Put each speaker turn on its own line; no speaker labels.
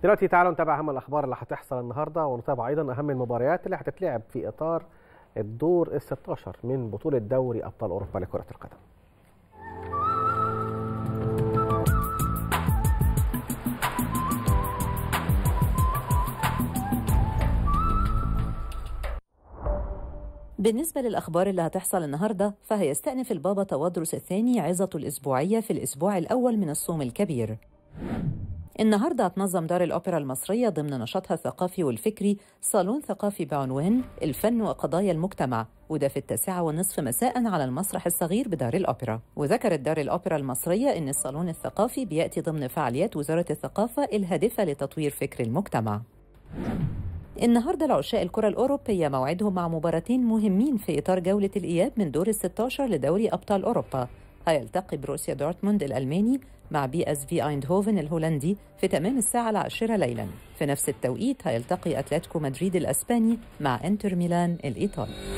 دلوقتي تعالوا نتابع اهم الاخبار اللي هتحصل النهارده ونتابع ايضا اهم المباريات اللي هتتلعب في اطار الدور ال 16 من بطوله دوري ابطال اوروبا لكره القدم.
بالنسبة للأخبار اللي هتحصل النهاردة فهيستأنف البابا توادرس الثاني عظة الأسبوعية في الأسبوع الأول من الصوم الكبير النهاردة هتنظم دار الأوبرا المصرية ضمن نشاطها الثقافي والفكري صالون ثقافي بعنوان الفن وقضايا المجتمع وده في التاسعة والنصف مساء على المسرح الصغير بدار الأوبرا وذكرت دار الأوبرا المصرية أن الصالون الثقافي بيأتي ضمن فعاليات وزارة الثقافة الهادفة لتطوير فكر المجتمع النهارده العشاء الكرة الأوروبية موعدهم مع مباراتين مهمين في إطار جولة الإياب من دور ال 16 لدوري أبطال أوروبا هيلتقي بروسيا دورتموند الألماني مع بي اس في ايندهوفن الهولندي في تمام الساعة العاشرة ليلا في نفس التوقيت هيلتقي أتلتيكو مدريد الأسباني مع انتر ميلان الإيطالي